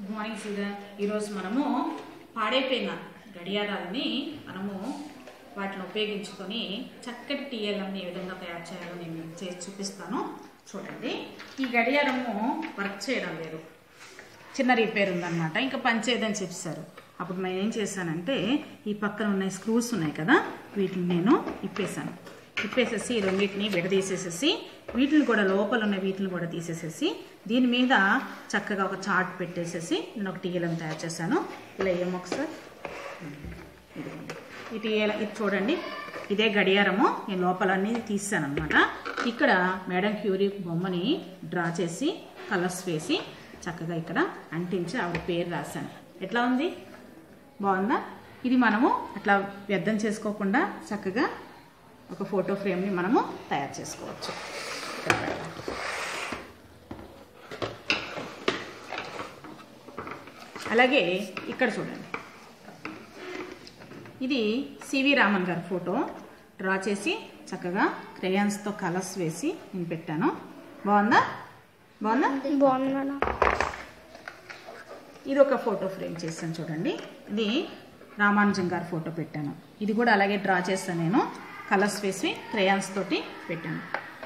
Good morning season ఈరోజు మనము పాడైపోయిన గడియారాలని మనము వాటిని ఉపయోగించుకొని చక్కటి టీఎల్ఎంని ఏ విధంగా తయారు చేయాలో నేను మీకు చేసి చూపిస్తాను చూడండి ఈ గడియారము వర్క్ చేయడం లేదు చిన్న రిపేర్ ఉందన్నమాట ఇంకా పనిచేయదని చెప్పారు అప్పుడు నేను ఏం చేశానంటే ఈ పక్కన ఉన్న స్క్రూస్ ఉన్నాయి కదా వీటిని నేను ఇప్పేశాను ఇప్పేసేసి ఈ రెండింటిని విడదీసేసేసి వీటిని కూడా లోపల ఉన్న వీటిని కూడా తీసేసేసి దీని మీద చక్కగా ఒక చార్ట్ పెట్టేసేసి నేను ఒక టీఎలం తయారు చేశాను ఇలా ఏమో ఒకసారి ఇదిగోండి. ఈ టీఎల ఇది చూడండి ఇదే గడియారము నేను లోపల అన్నీ తీసాను అనమాట ఇక్కడ మేడం క్యూరీ బొమ్మని డ్రా చేసి కలర్స్ వేసి చక్కగా ఇక్కడ అంటించి ఆవిడ పేరు రాశాను ఎట్లా ఉంది బాగుందా ఇది మనము అట్లా వ్యర్థం చేసుకోకుండా చక్కగా ఒక ఫోటో ఫ్రేమ్ని మనము తయారు చేసుకోవచ్చు ఇక్కడ పెడదాం. అలాగే ఇక్కడ చూడండి ఇది సివి రామన్ గారి ఫోటో డ్రా చేసి చక్కగా క్రేయాన్స్తో కలర్స్ వేసి నేను పెట్టాను బాగుందా బాగుందా బాగుంది మేడం ఇది ఒక ఫోటో ఫ్రేమ్ చేశాను చూడండి ఇది రామానుజం గారి ఫోటో పెట్టాను ఇది కూడా అలాగే డ్రా చేస్తాను నేను కలర్స్ వేసి క్రేయాన్స్ తోటి పెట్టాను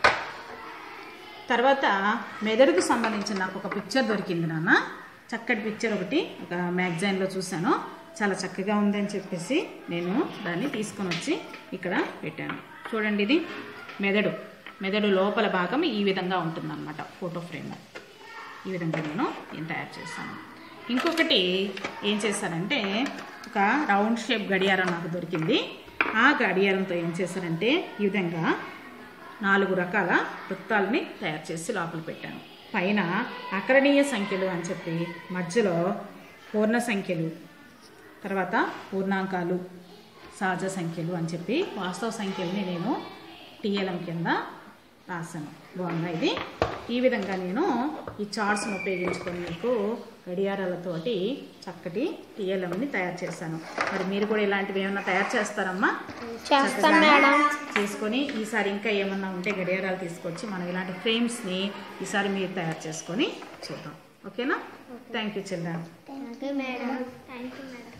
తర్వాత మెదడుకు సంబంధించిన నాకు ఒక పిక్చర్ దొరికింది నాన్న చక్కటి పిక్చర్ ఒకటి ఒక మ్యాగజైన్లో చూశాను చాలా చక్కగా ఉంది అని చెప్పేసి నేను దాన్ని తీసుకొని వచ్చి ఇక్కడ పెట్టాను చూడండి ఇది మెదడు మెదడు లోపల భాగం ఈ విధంగా ఉంటుందన్నమాట ఫోటో ఫ్రేమ్ ఈ విధంగా నేను నేను తయారు చేశాను ఇంకొకటి ఏం చేశానంటే ఒక రౌండ్ షేప్ గడియారం నాకు దొరికింది ఆ గడియారంతో ఏం చేశానంటే ఈ విధంగా నాలుగు రకాల వృత్తాలని తయారు చేసి లోపల పెట్టాను పైన అకరణీయ సంఖ్యలు అని చెప్పి మధ్యలో పూర్ణ సంఖ్యలు తర్వాత పూర్ణాంకాలు సహజ సంఖ్యలు అని చెప్పి వాస్తవ సంఖ్యల్ని నేను టీఎల్ఎం కింద రాశాను బాగుందా ఇది ఈ విధంగా నేను ఈ చార్ట్స్ని ఉపయోగించుకొని మీకు గడియారాలతోటి చక్కటి టీఎల్ఎంని తయారు చేశాను మరి మీరు కూడా ఇలాంటివి ఏమన్నా తయారు చేస్తారమ్మా చేస్తాం చక్కగా మేడం చేసుకొని ఈసారి ఇంకా ఏమన్నా ఉంటే గడియారాలు తీసుకొచ్చి మనం ఇలాంటి ఫ్రేమ్స్ని ఈసారి మీరు తయారు చేసుకొని చూద్దాం ఓకేనా thank you children thank you madam thank you madam